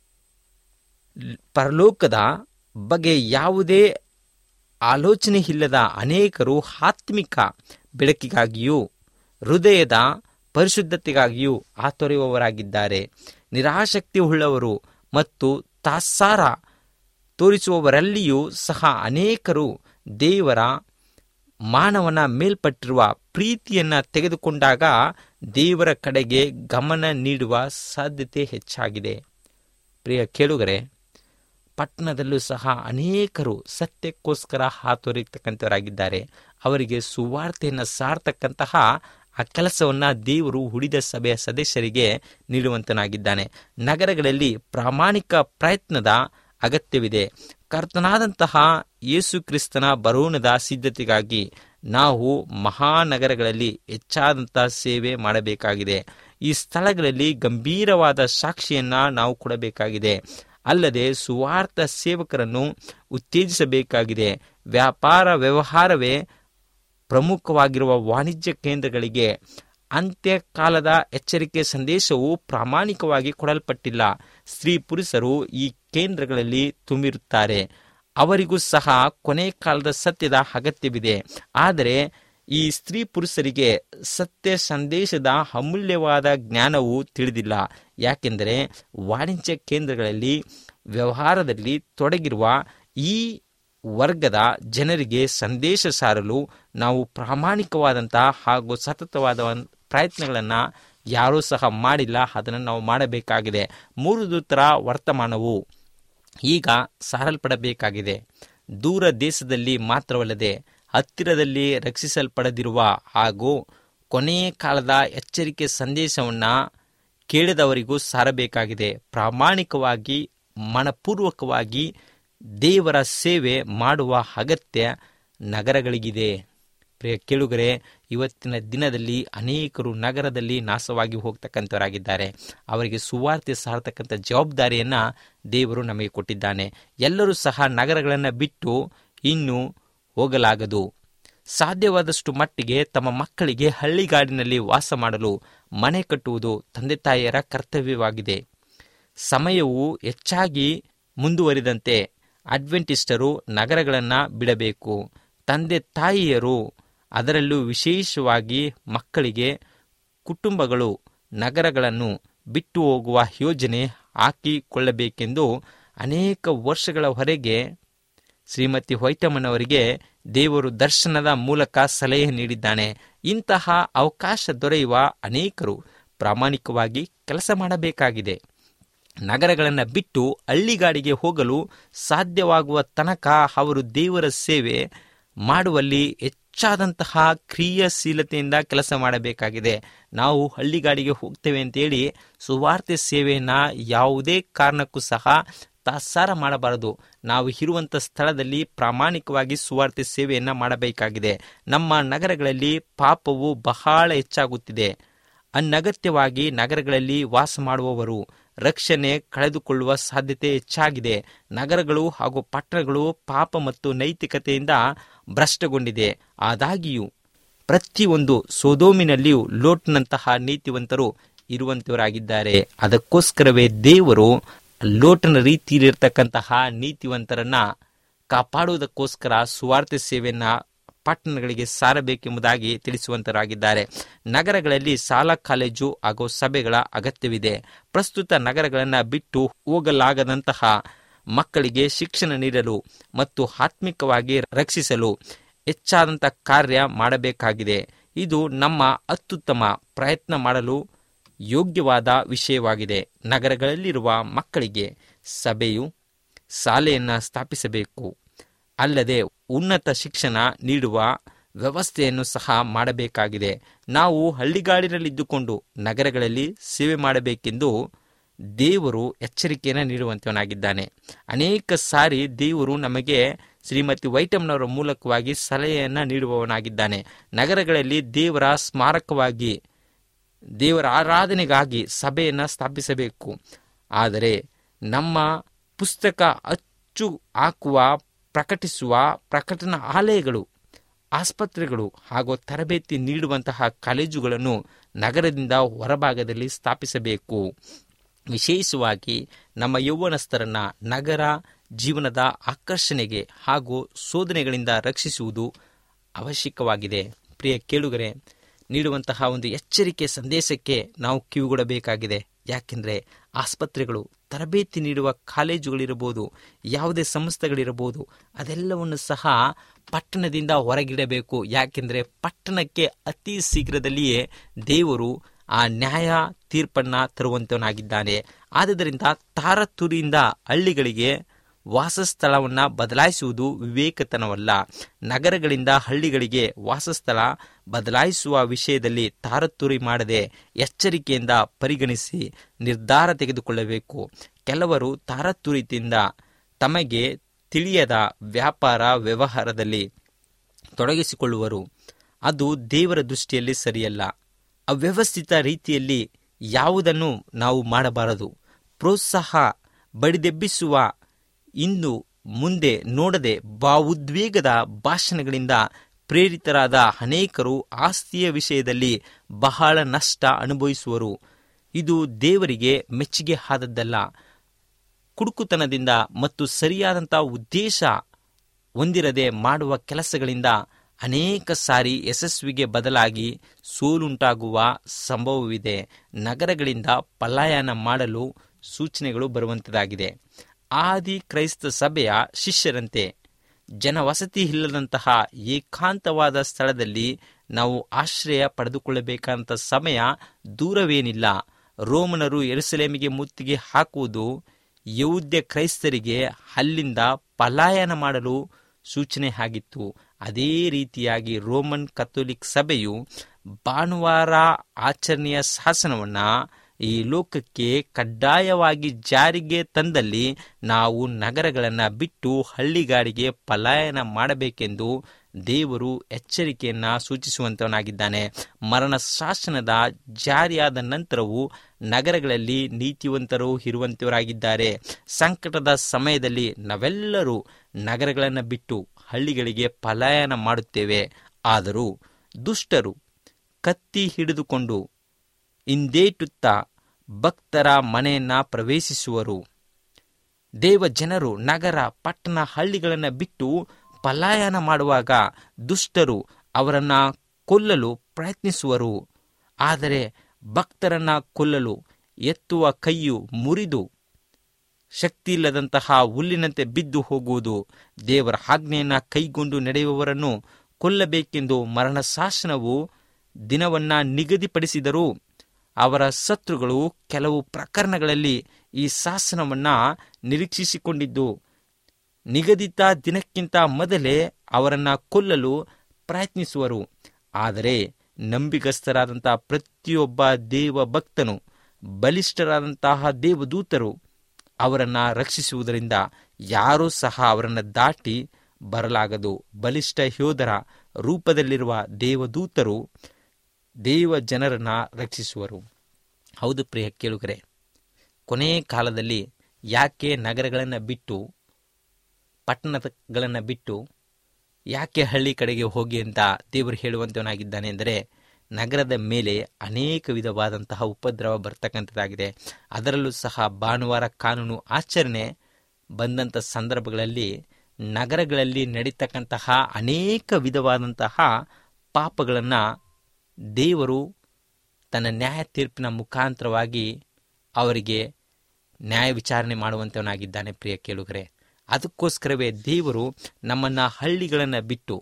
S3: ಪರಲೋಕದ ಬಗ್ಗೆ ಯಾವುದೇ ಆಲೋಚನೆ ಇಲ್ಲದ ಅನೇಕರು ಆತ್ಮಿಕ ಬೆಳಕಿಗಾಗಿಯೂ ಹೃದಯದ ಪರಿಶುದ್ಧತೆಗಾಗಿಯೂ ಆತೊರೆಯುವವರಾಗಿದ್ದಾರೆ ನಿರಾಸಕ್ತಿ ಉಳ್ಳವರು ಮತ್ತು ತಾತ್ಸಾರ ತೋರಿಸುವವರಲ್ಲಿಯೂ ಸಹ ಅನೇಕರು ದೇವರ ಮಾನವನ ಮೇಲ್ಪಟ್ಟಿರುವ ಪ್ರೀತಿಯನ್ನ ತೆಗೆದುಕೊಂಡಾಗ ದೇವರ ಕಡೆಗೆ ಗಮನ ನೀಡುವ ಸಾಧ್ಯತೆ ಹೆಚ್ಚಾಗಿದೆ ಪ್ರಿಯ ಕೇಳುಗರೆ ಪಟ್ಟಣದಲ್ಲೂ ಸಹ ಅನೇಕರು ಸತ್ಯಕ್ಕೋಸ್ಕರ ಹಾತೊರೆಯತಕ್ಕಂಥವರಾಗಿದ್ದಾರೆ ಅವರಿಗೆ ಸುವಾರ್ತೆಯನ್ನು ಸಾರ್ತಕ್ಕಂತಹ ಆ ಕೆಲಸವನ್ನ ದೇವರು ಹುಡಿದ ಸಭೆಯ ಸದಸ್ಯರಿಗೆ ನೀಡುವಂತನಾಗಿದ್ದಾನೆ ನಗರಗಳಲ್ಲಿ ಪ್ರಾಮಾಣಿಕ ಪ್ರಯತ್ನದ ಅಗತ್ಯವಿದೆ ಕರ್ತನಾದಂತಹ ಯೇಸು ಕ್ರಿಸ್ತನ ಬರೋಣದ ಸಿದ್ಧತೆಗಾಗಿ ನಾವು ಮಹಾನಗರಗಳಲ್ಲಿ ಹೆಚ್ಚಾದಂತಹ ಸೇವೆ ಮಾಡಬೇಕಾಗಿದೆ ಈ ಸ್ಥಳಗಳಲ್ಲಿ ಗಂಭೀರವಾದ ಸಾಕ್ಷಿಯನ್ನ ನಾವು ಕೊಡಬೇಕಾಗಿದೆ ಅಲ್ಲದೆ ಸುವಾರ್ಥ ಸೇವಕರನ್ನು ಉತ್ತೇಜಿಸಬೇಕಾಗಿದೆ ವ್ಯಾಪಾರ ವ್ಯವಹಾರವೇ ಪ್ರಮುಖವಾಗಿರುವ ವಾಣಿಜ್ಯ ಕೇಂದ್ರಗಳಿಗೆ ಅಂತ್ಯಕಾಲದ ಎಚ್ಚರಿಕೆ ಸಂದೇಶವು ಪ್ರಾಮಾಣಿಕವಾಗಿ ಕೊಡಲ್ಪಟ್ಟಿಲ್ಲ ಸ್ತ್ರೀ ಪುರುಷರು ಈ ಕೇಂದ್ರಗಳಲ್ಲಿ ತುಂಬಿರುತ್ತಾರೆ ಅವರಿಗೂ ಸಹ ಕೊನೆ ಕಾಲದ ಸತ್ಯದ ಅಗತ್ಯವಿದೆ ಆದರೆ ಈ ಸ್ತ್ರೀ ಪುರುಷರಿಗೆ ಸತ್ಯ ಸಂದೇಶದ ಅಮೂಲ್ಯವಾದ ಜ್ಞಾನವು ತಿಳಿದಿಲ್ಲ ಯಾಕೆಂದರೆ ವಾಣಿಜ್ಯ ಕೇಂದ್ರಗಳಲ್ಲಿ ವ್ಯವಹಾರದಲ್ಲಿ ತೊಡಗಿರುವ ಈ ವರ್ಗದ ಜನರಿಗೆ ಸಂದೇಶ ಸಾರಲು ನಾವು ಪ್ರಾಮಾಣಿಕವಾದಂತಹ ಹಾಗೂ ಸತತವಾದ ಪ್ರಯತ್ನಗಳನ್ನು ಯಾರೂ ಸಹ ಮಾಡಿಲ್ಲ ಅದನ್ನು ನಾವು ಮಾಡಬೇಕಾಗಿದೆ ಮೂರು ದೂತರ ವರ್ತಮಾನವು ಈಗ ಸಾರಲ್ಪಡಬೇಕಾಗಿದೆ ದೂರ ದೇಶದಲ್ಲಿ ಮಾತ್ರವಲ್ಲದೆ ಹತ್ತಿರದಲ್ಲಿ ರಕ್ಷಿಸಲ್ಪಡದಿರುವ ಹಾಗೂ ಕೊನೆಯ ಕಾಲದ ಎಚ್ಚರಿಕೆ ಸಂದೇಶವನ್ನು ಕೇಳಿದವರಿಗೂ ಸಾರಬೇಕಾಗಿದೆ ಪ್ರಾಮಾಣಿಕವಾಗಿ ಮನಪೂರ್ವಕವಾಗಿ ದೇವರ ಸೇವೆ ಮಾಡುವ ಅಗತ್ಯ ನಗರಗಳಿಗಿದೆ ಪ್ರಿಯ ಕೇಳುಗರೆ ಇವತ್ತಿನ ದಿನದಲ್ಲಿ ಅನೇಕರು ನಗರದಲ್ಲಿ ನಾಶವಾಗಿ ಹೋಗ್ತಕ್ಕಂಥವರಾಗಿದ್ದಾರೆ ಅವರಿಗೆ ಸುವಾರ್ತೆ ಸಾರತಕ್ಕಂಥ ಜವಾಬ್ದಾರಿಯನ್ನು ದೇವರು ನಮಗೆ ಕೊಟ್ಟಿದ್ದಾನೆ ಎಲ್ಲರೂ ಸಹ ನಗರಗಳನ್ನು ಬಿಟ್ಟು ಇನ್ನು ಹೋಗಲಾಗದು ಸಾಧ್ಯವಾದಷ್ಟು ಮಟ್ಟಿಗೆ ತಮ್ಮ ಮಕ್ಕಳಿಗೆ ಹಳ್ಳಿಗಾಡಿನಲ್ಲಿ ವಾಸ ಮಾಡಲು ಮನೆ ಕಟ್ಟುವುದು ತಂದೆ ತಾಯಿಯರ ಕರ್ತವ್ಯವಾಗಿದೆ ಸಮಯವು ಹೆಚ್ಚಾಗಿ ಮುಂದುವರಿದಂತೆ ಅಡ್ವೆಂಟಿಸ್ಟರು ನಗರಗಳನ್ನು ಬಿಡಬೇಕು ತಂದೆ ತಾಯಿಯರು ಅದರಲ್ಲೂ ವಿಶೇಷವಾಗಿ ಮಕ್ಕಳಿಗೆ ಕುಟುಂಬಗಳು ನಗರಗಳನ್ನು ಬಿಟ್ಟು ಹೋಗುವ ಯೋಜನೆ ಹಾಕಿಕೊಳ್ಳಬೇಕೆಂದು ಅನೇಕ ವರ್ಷಗಳವರೆಗೆ ಶ್ರೀಮತಿ ಹೊಯ್ತಮ್ಮನವರಿಗೆ ದೇವರು ದರ್ಶನದ ಮೂಲಕ ಸಲಹೆ ನೀಡಿದ್ದಾನೆ ಇಂತಹ ಅವಕಾಶ ದೊರೆಯುವ ಅನೇಕರು ಪ್ರಾಮಾಣಿಕವಾಗಿ ಕೆಲಸ ಮಾಡಬೇಕಾಗಿದೆ ನಗರಗಳನ್ನು ಬಿಟ್ಟು ಹಳ್ಳಿಗಾಡಿಗೆ ಹೋಗಲು ಸಾಧ್ಯವಾಗುವ ತನಕ ಅವರು ದೇವರ ಸೇವೆ ಮಾಡುವಲ್ಲಿ ಹೆಚ್ಚಾದಂತಹ ಕ್ರಿಯಾಶೀಲತೆಯಿಂದ ಕೆಲಸ ಮಾಡಬೇಕಾಗಿದೆ ನಾವು ಹಳ್ಳಿಗಾಡಿಗೆ ಹೋಗ್ತೇವೆ ಅಂತೇಳಿ ಸುವಾರ್ತೆ ಸೇವೆಯನ್ನು ಯಾವುದೇ ಕಾರಣಕ್ಕೂ ಸಹ ತಾತ್ಸಾರ ಮಾಡಬಾರದು ನಾವು ಇರುವಂಥ ಸ್ಥಳದಲ್ಲಿ ಪ್ರಾಮಾಣಿಕವಾಗಿ ಸುವಾರ್ತೆ ಸೇವೆಯನ್ನು ಮಾಡಬೇಕಾಗಿದೆ ನಮ್ಮ ನಗರಗಳಲ್ಲಿ ಪಾಪವು ಬಹಳ ಹೆಚ್ಚಾಗುತ್ತಿದೆ ಅನಗತ್ಯವಾಗಿ ನಗರಗಳಲ್ಲಿ ವಾಸ ಮಾಡುವವರು ರಕ್ಷಣೆ ಕಳೆದುಕೊಳ್ಳುವ ಸಾಧ್ಯತೆ ಹೆಚ್ಚಾಗಿದೆ ನಗರಗಳು ಹಾಗೂ ಪಟ್ಟಣಗಳು ಪಾಪ ಮತ್ತು ನೈತಿಕತೆಯಿಂದ ಭ್ರಷ್ಟಗೊಂಡಿದೆ ಆದಾಗಿಯೂ ಪ್ರತಿಯೊಂದು ಸೋದೋಮಿನಲ್ಲಿಯೂ ಲೋಟ್ನಂತಹ ನೀತಿವಂತರು ಇರುವಂತವರಾಗಿದ್ದಾರೆ ಅದಕ್ಕೋಸ್ಕರವೇ ದೇವರು ಲೋಟನ ರೀತಿಯಲ್ಲಿರ್ತಕ್ಕಂತಹ ನೀತಿವಂತರನ್ನ ಕಾಪಾಡುವುದಕ್ಕೋಸ್ಕರ ಸುವಾರ್ತೆ ಸೇವೆಯನ್ನ ಪಟ್ಟಣಗಳಿಗೆ ಸಾರಬೇಕೆಂಬುದಾಗಿ ತಿಳಿಸುವಂತರಾಗಿದ್ದಾರೆ ನಗರಗಳಲ್ಲಿ ಶಾಲಾ ಕಾಲೇಜು ಹಾಗೂ ಸಭೆಗಳ ಅಗತ್ಯವಿದೆ ಪ್ರಸ್ತುತ ನಗರಗಳನ್ನು ಬಿಟ್ಟು ಹೋಗಲಾಗದಂತಹ ಮಕ್ಕಳಿಗೆ ಶಿಕ್ಷಣ ನೀಡಲು ಮತ್ತು ಆತ್ಮಿಕವಾಗಿ ರಕ್ಷಿಸಲು ಹೆಚ್ಚಾದಂಥ ಕಾರ್ಯ ಮಾಡಬೇಕಾಗಿದೆ ಇದು ನಮ್ಮ ಅತ್ಯುತ್ತಮ ಪ್ರಯತ್ನ ಮಾಡಲು ಯೋಗ್ಯವಾದ ವಿಷಯವಾಗಿದೆ ನಗರಗಳಲ್ಲಿರುವ ಮಕ್ಕಳಿಗೆ ಸಭೆಯು ಶಾಲೆಯನ್ನು ಸ್ಥಾಪಿಸಬೇಕು ಅಲ್ಲದೆ ಉನ್ನತ ಶಿಕ್ಷಣ ನೀಡುವ ವ್ಯವಸ್ಥೆಯನ್ನು ಸಹ ಮಾಡಬೇಕಾಗಿದೆ ನಾವು ಹಳ್ಳಿಗಾಡಿನಲ್ಲಿದ್ದುಕೊಂಡು ನಗರಗಳಲ್ಲಿ ಸೇವೆ ಮಾಡಬೇಕೆಂದು ದೇವರು ಎಚ್ಚರಿಕೆಯನ್ನು ನೀಡುವಂತವನಾಗಿದ್ದಾನೆ ಅನೇಕ ಸಾರಿ ದೇವರು ನಮಗೆ ಶ್ರೀಮತಿ ವೈಟಮ್ನವರ ಮೂಲಕವಾಗಿ ಸಲಹೆಯನ್ನು ನೀಡುವವನಾಗಿದ್ದಾನೆ ನಗರಗಳಲ್ಲಿ ದೇವರ ಸ್ಮಾರಕವಾಗಿ ದೇವರ ಆರಾಧನೆಗಾಗಿ ಸಭೆಯನ್ನು ಸ್ಥಾಪಿಸಬೇಕು ಆದರೆ ನಮ್ಮ ಪುಸ್ತಕ ಅಚ್ಚು ಹಾಕುವ ಪ್ರಕಟಿಸುವ ಪ್ರಕಟಣಾ ಆಲಯಗಳು ಆಸ್ಪತ್ರೆಗಳು ಹಾಗೂ ತರಬೇತಿ ನೀಡುವಂತಹ ಕಾಲೇಜುಗಳನ್ನು ನಗರದಿಂದ ಹೊರಭಾಗದಲ್ಲಿ ಸ್ಥಾಪಿಸಬೇಕು ವಿಶೇಷವಾಗಿ ನಮ್ಮ ಯೌವನಸ್ಥರನ್ನ ನಗರ ಜೀವನದ ಆಕರ್ಷಣೆಗೆ ಹಾಗೂ ಶೋಧನೆಗಳಿಂದ ರಕ್ಷಿಸುವುದು ಅವಶ್ಯಕವಾಗಿದೆ ಪ್ರಿಯ ಕೇಳುಗರೆ ನೀಡುವಂತಹ ಒಂದು ಎಚ್ಚರಿಕೆ ಸಂದೇಶಕ್ಕೆ ನಾವು ಕಿವಿಗೊಡಬೇಕಾಗಿದೆ ಯಾಕೆಂದರೆ ಆಸ್ಪತ್ರೆಗಳು ತರಬೇತಿ ನೀಡುವ ಕಾಲೇಜುಗಳಿರಬಹುದು ಯಾವುದೇ ಸಂಸ್ಥೆಗಳಿರಬಹುದು ಅದೆಲ್ಲವನ್ನು ಸಹ ಪಟ್ಟಣದಿಂದ ಹೊರಗಿಡಬೇಕು ಯಾಕೆಂದರೆ ಪಟ್ಟಣಕ್ಕೆ ಅತಿ ಶೀಘ್ರದಲ್ಲಿಯೇ ದೇವರು ಆ ನ್ಯಾಯ ತೀರ್ಪನ್ನ ತರುವಂತವನಾಗಿದ್ದಾನೆ ಆದುದರಿಂದ ತಾರತುರಿಯಿಂದ ಹಳ್ಳಿಗಳಿಗೆ ವಾಸಸ್ಥಳವನ್ನ ಬದಲಾಯಿಸುವುದು ವಿವೇಕತನವಲ್ಲ ನಗರಗಳಿಂದ ಹಳ್ಳಿಗಳಿಗೆ ವಾಸಸ್ಥಳ ಬದಲಾಯಿಸುವ ವಿಷಯದಲ್ಲಿ ತಾರತುರಿ ಮಾಡದೆ ಎಚ್ಚರಿಕೆಯಿಂದ ಪರಿಗಣಿಸಿ ನಿರ್ಧಾರ ತೆಗೆದುಕೊಳ್ಳಬೇಕು ಕೆಲವರು ತಾರತುರಿತಿಯಿಂದ ತಮಗೆ ತಿಳಿಯದ ವ್ಯಾಪಾರ ವ್ಯವಹಾರದಲ್ಲಿ ತೊಡಗಿಸಿಕೊಳ್ಳುವರು ಅದು ದೇವರ ದೃಷ್ಟಿಯಲ್ಲಿ ಸರಿಯಲ್ಲ ಅವ್ಯವಸ್ಥಿತ ರೀತಿಯಲ್ಲಿ ಯಾವುದನ್ನು ನಾವು ಮಾಡಬಾರದು ಪ್ರೋತ್ಸಾಹ ಬಡಿದೆಬ್ಬಿಸುವ ಇಂದು ಮುಂದೆ ನೋಡದೆ ಭಾವೋದ್ವೇಗದ ಭಾಷಣಗಳಿಂದ ಪ್ರೇರಿತರಾದ ಅನೇಕರು ಆಸ್ತಿಯ ವಿಷಯದಲ್ಲಿ ಬಹಳ ನಷ್ಟ ಅನುಭವಿಸುವರು ಇದು ದೇವರಿಗೆ ಮೆಚ್ಚುಗೆ ಆದದ್ದಲ್ಲ ಕುಡುಕುತನದಿಂದ ಮತ್ತು ಸರಿಯಾದಂಥ ಉದ್ದೇಶ ಹೊಂದಿರದೆ ಮಾಡುವ ಕೆಲಸಗಳಿಂದ ಅನೇಕ ಸಾರಿ ಯಶಸ್ವಿಗೆ ಬದಲಾಗಿ ಸೋಲುಂಟಾಗುವ ಸಂಭವವಿದೆ ನಗರಗಳಿಂದ ಪಲಾಯನ ಮಾಡಲು ಸೂಚನೆಗಳು ಬರುವಂತದಾಗಿದೆ ಆದಿ ಕ್ರೈಸ್ತ ಸಭೆಯ ಶಿಷ್ಯರಂತೆ ಜನವಸತಿ ಇಲ್ಲದಂತಹ ಏಕಾಂತವಾದ ಸ್ಥಳದಲ್ಲಿ ನಾವು ಆಶ್ರಯ ಪಡೆದುಕೊಳ್ಳಬೇಕಾದಂಥ ಸಮಯ ದೂರವೇನಿಲ್ಲ ರೋಮನರು ಎರುಸಲೇಮಿಗೆ ಮುತ್ತಿಗೆ ಹಾಕುವುದು ಯೌದ್ಯ ಕ್ರೈಸ್ತರಿಗೆ ಅಲ್ಲಿಂದ ಪಲಾಯನ ಮಾಡಲು ಸೂಚನೆ ಆಗಿತ್ತು ಅದೇ ರೀತಿಯಾಗಿ ರೋಮನ್ ಕಥೋಲಿಕ್ ಸಭೆಯು ಭಾನುವಾರ ಆಚರಣೆಯ ಶಾಸನವನ್ನು ಈ ಲೋಕಕ್ಕೆ ಕಡ್ಡಾಯವಾಗಿ ಜಾರಿಗೆ ತಂದಲ್ಲಿ ನಾವು ನಗರಗಳನ್ನು ಬಿಟ್ಟು ಹಳ್ಳಿಗಾಡಿಗೆ ಪಲಾಯನ ಮಾಡಬೇಕೆಂದು ದೇವರು ಎಚ್ಚರಿಕೆಯನ್ನ ಸೂಚಿಸುವಂತವನಾಗಿದ್ದಾನೆ ಮರಣ ಶಾಸನದ ಜಾರಿಯಾದ ನಂತರವೂ ನಗರಗಳಲ್ಲಿ ನೀತಿವಂತರು ಇರುವಂತವರಾಗಿದ್ದಾರೆ ಸಂಕಟದ ಸಮಯದಲ್ಲಿ ನಾವೆಲ್ಲರೂ ನಗರಗಳನ್ನು ಬಿಟ್ಟು ಹಳ್ಳಿಗಳಿಗೆ ಪಲಾಯನ ಮಾಡುತ್ತೇವೆ ಆದರೂ ದುಷ್ಟರು ಕತ್ತಿ ಹಿಡಿದುಕೊಂಡು ಹಿಂದೇಟುತ್ತಾ ಭಕ್ತರ ಮನೆಯನ್ನ ಪ್ರವೇಶಿಸುವರು ದೇವ ಜನರು ನಗರ ಪಟ್ಟಣ ಹಳ್ಳಿಗಳನ್ನು ಬಿಟ್ಟು ಪಲಾಯನ ಮಾಡುವಾಗ ದುಷ್ಟರು ಅವರನ್ನ ಕೊಲ್ಲಲು ಪ್ರಯತ್ನಿಸುವರು ಆದರೆ ಭಕ್ತರನ್ನ ಕೊಲ್ಲಲು ಎತ್ತುವ ಕೈಯು ಮುರಿದು ಶಕ್ತಿಯಿಲ್ಲದಂತಹ ಹುಲ್ಲಿನಂತೆ ಬಿದ್ದು ಹೋಗುವುದು ದೇವರ ಆಜ್ಞೆಯನ್ನ ಕೈಗೊಂಡು ನಡೆಯುವವರನ್ನು ಕೊಲ್ಲಬೇಕೆಂದು ಮರಣ ಶಾಸನವು ದಿನವನ್ನ ನಿಗದಿಪಡಿಸಿದರೂ ಅವರ ಶತ್ರುಗಳು ಕೆಲವು ಪ್ರಕರಣಗಳಲ್ಲಿ ಈ ಶಾಸನವನ್ನ ನಿರೀಕ್ಷಿಸಿಕೊಂಡಿದ್ದು ನಿಗದಿತ ದಿನಕ್ಕಿಂತ ಮೊದಲೇ ಅವರನ್ನ ಕೊಲ್ಲಲು ಪ್ರಯತ್ನಿಸುವರು ಆದರೆ ನಂಬಿಗಸ್ತರಾದಂತಹ ಪ್ರತಿಯೊಬ್ಬ ದೇವ ಭಕ್ತನು ಬಲಿಷ್ಠರಾದಂತಹ ದೇವದೂತರು ಅವರನ್ನ ರಕ್ಷಿಸುವುದರಿಂದ ಯಾರೂ ಸಹ ಅವರನ್ನು ದಾಟಿ ಬರಲಾಗದು ಬಲಿಷ್ಠ ಯೋಧರ ರೂಪದಲ್ಲಿರುವ ದೇವದೂತರು ದೇವ ಜನರನ್ನ ರಕ್ಷಿಸುವರು ಹೌದು ಪ್ರಿಯ ಕೇಳುಗರೆ ಕೊನೆಯ ಕಾಲದಲ್ಲಿ ಯಾಕೆ ನಗರಗಳನ್ನು ಬಿಟ್ಟು ಪಟ್ಟಣಗಳನ್ನು ಬಿಟ್ಟು ಯಾಕೆ ಹಳ್ಳಿ ಕಡೆಗೆ ಹೋಗಿ ಅಂತ ದೇವರು ಹೇಳುವಂತವನಾಗಿದ್ದಾನೆ ಎಂದರೆ ನಗರದ ಮೇಲೆ ಅನೇಕ ವಿಧವಾದಂತಹ ಉಪದ್ರವ ಬರ್ತಕ್ಕಂಥದ್ದಾಗಿದೆ ಅದರಲ್ಲೂ ಸಹ ಭಾನುವಾರ ಕಾನೂನು ಆಚರಣೆ ಬಂದಂಥ ಸಂದರ್ಭಗಳಲ್ಲಿ ನಗರಗಳಲ್ಲಿ ನಡೀತಕ್ಕಂತಹ ಅನೇಕ ವಿಧವಾದಂತಹ ಪಾಪಗಳನ್ನು ದೇವರು ತನ್ನ ನ್ಯಾಯ ತೀರ್ಪಿನ ಮುಖಾಂತರವಾಗಿ ಅವರಿಗೆ ನ್ಯಾಯ ವಿಚಾರಣೆ ಮಾಡುವಂತವನಾಗಿದ್ದಾನೆ ಪ್ರಿಯ ಕೇಳುಗರೆ ಅದಕ್ಕೋಸ್ಕರವೇ ದೇವರು ನಮ್ಮನ್ನು ಹಳ್ಳಿಗಳನ್ನು ಬಿಟ್ಟು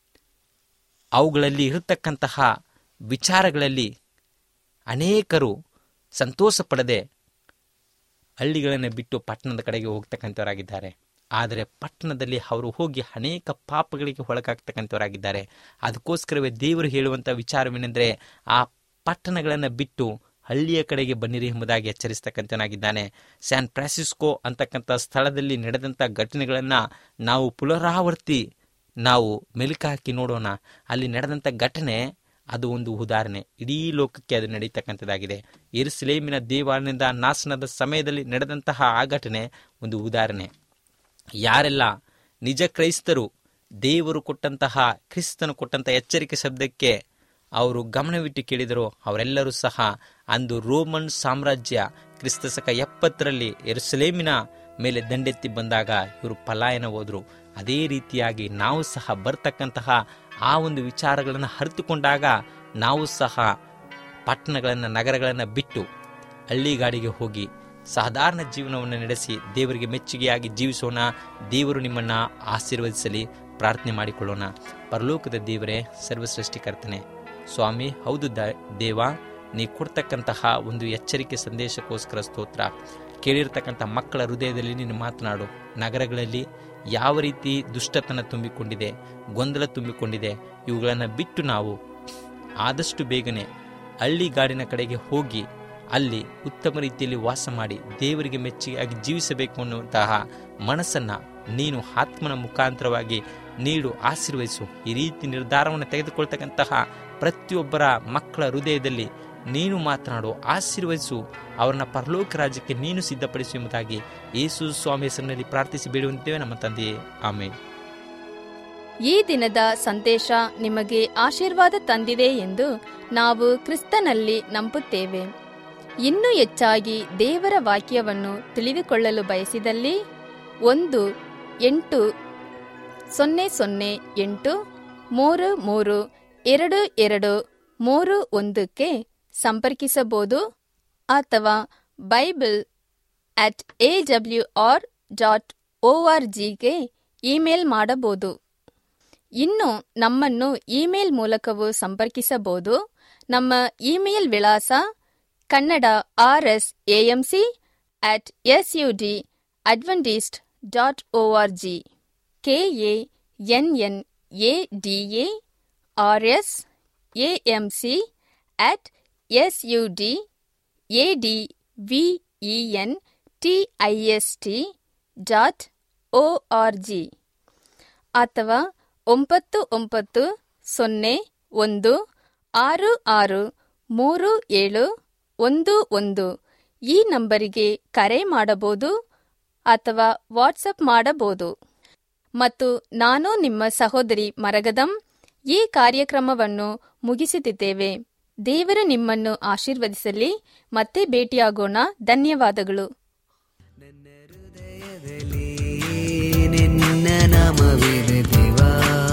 S3: ಅವುಗಳಲ್ಲಿ ಇರತಕ್ಕಂತಹ ವಿಚಾರಗಳಲ್ಲಿ ಅನೇಕರು ಸಂತೋಷ ಪಡದೆ ಹಳ್ಳಿಗಳನ್ನು ಬಿಟ್ಟು ಪಟ್ಟಣದ ಕಡೆಗೆ ಹೋಗ್ತಕ್ಕಂಥವರಾಗಿದ್ದಾರೆ ಆದರೆ ಪಟ್ಟಣದಲ್ಲಿ ಅವರು ಹೋಗಿ ಅನೇಕ ಪಾಪಗಳಿಗೆ ಒಳಗಾಗ್ತಕ್ಕಂಥವರಾಗಿದ್ದಾರೆ ಅದಕ್ಕೋಸ್ಕರವೇ ದೇವರು ಹೇಳುವಂಥ ವಿಚಾರವೇನೆಂದರೆ ಆ ಪಟ್ಟಣಗಳನ್ನು ಬಿಟ್ಟು ಹಳ್ಳಿಯ ಕಡೆಗೆ ಬನ್ನಿರಿ ಎಂಬುದಾಗಿ ಎಚ್ಚರಿಸ್ತಕ್ಕಂಥವನಾಗಿದ್ದಾನೆ ಸ್ಯಾನ್ ಫ್ರಾನ್ಸಿಸ್ಕೋ ಅಂತಕ್ಕಂಥ ಸ್ಥಳದಲ್ಲಿ ನಡೆದಂಥ ಘಟನೆಗಳನ್ನು ನಾವು ಪುನರಾವರ್ತಿ ನಾವು ಮೆಲುಕು ಹಾಕಿ ನೋಡೋಣ ಅಲ್ಲಿ ನಡೆದಂಥ ಘಟನೆ ಅದು ಒಂದು ಉದಾಹರಣೆ ಇಡೀ ಲೋಕಕ್ಕೆ ಅದು ನಡೀತಕ್ಕಂಥದ್ದಾಗಿದೆ ಎರುಸಲೇಮಿನ ದೇವಾಲಯದ ನಾಶನದ ಸಮಯದಲ್ಲಿ ನಡೆದಂತಹ ಆ ಘಟನೆ ಒಂದು ಉದಾಹರಣೆ ಯಾರೆಲ್ಲ ನಿಜ ಕ್ರೈಸ್ತರು ದೇವರು ಕೊಟ್ಟಂತಹ ಕ್ರಿಸ್ತನು ಕೊಟ್ಟಂತಹ ಎಚ್ಚರಿಕೆ ಶಬ್ದಕ್ಕೆ ಅವರು ಗಮನವಿಟ್ಟು ಕೇಳಿದರು ಅವರೆಲ್ಲರೂ ಸಹ ಅಂದು ರೋಮನ್ ಸಾಮ್ರಾಜ್ಯ ಕ್ರಿಸ್ತ ಶಕ ಎಪ್ಪತ್ತರಲ್ಲಿ ಎರುಸಲೇಮಿನ ಮೇಲೆ ದಂಡೆತ್ತಿ ಬಂದಾಗ ಇವರು ಪಲಾಯನ ಹೋದರು ಅದೇ ರೀತಿಯಾಗಿ ನಾವು ಸಹ ಬರ್ತಕ್ಕಂತಹ ಆ ಒಂದು ವಿಚಾರಗಳನ್ನು ಅರಿತುಕೊಂಡಾಗ ನಾವು ಸಹ ಪಟ್ಟಣಗಳನ್ನು ನಗರಗಳನ್ನು ಬಿಟ್ಟು ಹಳ್ಳಿಗಾಡಿಗೆ ಹೋಗಿ ಸಾಧಾರಣ ಜೀವನವನ್ನು ನಡೆಸಿ ದೇವರಿಗೆ ಮೆಚ್ಚುಗೆಯಾಗಿ ಜೀವಿಸೋಣ ದೇವರು ನಿಮ್ಮನ್ನು ಆಶೀರ್ವದಿಸಲಿ ಪ್ರಾರ್ಥನೆ ಮಾಡಿಕೊಳ್ಳೋಣ ಪರಲೋಕದ ದೇವರೇ ಸರ್ವಸೃಷ್ಟಿಕರ್ತನೆ ಸ್ವಾಮಿ ಹೌದು ದ ದೇವ ನೀ ಕೊಡ್ತಕ್ಕಂತಹ ಒಂದು ಎಚ್ಚರಿಕೆ ಸಂದೇಶಕ್ಕೋಸ್ಕರ ಸ್ತೋತ್ರ ಕೇಳಿರ್ತಕ್ಕಂಥ ಮಕ್ಕಳ ಹೃದಯದಲ್ಲಿ ನೀನು ಮಾತನಾಡು ನಗರಗಳಲ್ಲಿ ಯಾವ ರೀತಿ ದುಷ್ಟತನ ತುಂಬಿಕೊಂಡಿದೆ ಗೊಂದಲ ತುಂಬಿಕೊಂಡಿದೆ ಇವುಗಳನ್ನು ಬಿಟ್ಟು ನಾವು ಆದಷ್ಟು ಬೇಗನೆ ಹಳ್ಳಿಗಾಡಿನ ಕಡೆಗೆ ಹೋಗಿ ಅಲ್ಲಿ ಉತ್ತಮ ರೀತಿಯಲ್ಲಿ ವಾಸ ಮಾಡಿ ದೇವರಿಗೆ ಮೆಚ್ಚುಗೆಯಾಗಿ ಜೀವಿಸಬೇಕು ಅನ್ನುವಂತಹ ಮನಸ್ಸನ್ನು ನೀನು ಆತ್ಮನ ಮುಖಾಂತರವಾಗಿ ನೀಡು ಆಶೀರ್ವದಿಸು ಈ ರೀತಿ ನಿರ್ಧಾರವನ್ನು ತೆಗೆದುಕೊಳ್ತಕ್ಕಂತಹ ಪ್ರತಿಯೊಬ್ಬರ ಮಕ್ಕಳ ಹೃದಯದಲ್ಲಿ ನೀನು ಮಾತನಾಡು ಆಶೀರ್ವದಿಸು ಅವರನ್ನ ಪರಲೋಕ ರಾಜ್ಯಕ್ಕೆ ನೀನು ಸಿದ್ಧಪಡಿಸು ಎಂಬುದಾಗಿ ಯೇಸು ಸ್ವಾಮಿ ಹೆಸರಿನಲ್ಲಿ ಪ್ರಾರ್ಥಿಸಿ ಬೇಡುವಂತೇವೆ ನಮ್ಮ ತಂದೆಯೇ ಆಮೇಲೆ
S1: ಈ ದಿನದ ಸಂದೇಶ ನಿಮಗೆ ಆಶೀರ್ವಾದ ತಂದಿದೆ ಎಂದು ನಾವು ಕ್ರಿಸ್ತನಲ್ಲಿ ನಂಬುತ್ತೇವೆ ಇನ್ನೂ ಹೆಚ್ಚಾಗಿ ದೇವರ ವಾಕ್ಯವನ್ನು ತಿಳಿದುಕೊಳ್ಳಲು ಬಯಸಿದಲ್ಲಿ ಒಂದು ಎಂಟು ಸೊನ್ನೆ ಸೊನ್ನೆ ಎಂಟು ಮೂರು ಮೂರು ಎರಡು ಎರಡು ಮೂರು ಒಂದಕ್ಕೆ ಸಂಪರ್ಕಿಸಬಹುದು ಅಥವಾ Bible at A W R dot O R ಜಿಗೆ ಇಮೇಲ್ ಮಾಡಬಹುದು ಇನ್ನು ನಮ್ಮನ್ನು ಇಮೇಲ್ ಮೂಲಕವೂ ಸಂಪರ್ಕಿಸಬಹುದು ನಮ್ಮ ಇಮೇಲ್ ವಿಳಾಸ Kannada R S AMC at S U D Adventist dot O R G K A N N A D A R S AMC at S U D A D V E N T I S T dot O R G ಅಥವಾ ಒಂಬತ್ತು ಒಂಬತ್ತು ಸೊನ್ನೆ ಒಂದು ಆರು ಆರು ಮೂರು ಏಳು ಒಂದು ಒಂದು ಈ ನಂಬರಿಗೆ ಕರೆ ಮಾಡಬಹುದು ಅಥವಾ ವಾಟ್ಸಪ್ ಮಾಡಬಹುದು ಮತ್ತು ನಾನು ನಿಮ್ಮ ಸಹೋದರಿ ಮರಗದಂ ಈ ಕಾರ್ಯಕ್ರಮವನ್ನು ಮುಗಿಸುತ್ತಿದ್ದೇವೆ ದೇವರು ನಿಮ್ಮನ್ನು ಆಶೀರ್ವದಿಸಲಿ ಮತ್ತೆ ಭೇಟಿಯಾಗೋಣ ಧನ್ಯವಾದಗಳು
S2: ನನ್ನ ಹೃದಯದಲ್ಲಿ ನಿನ್ನ ನಾಮವಿದೆ ದೇವಾ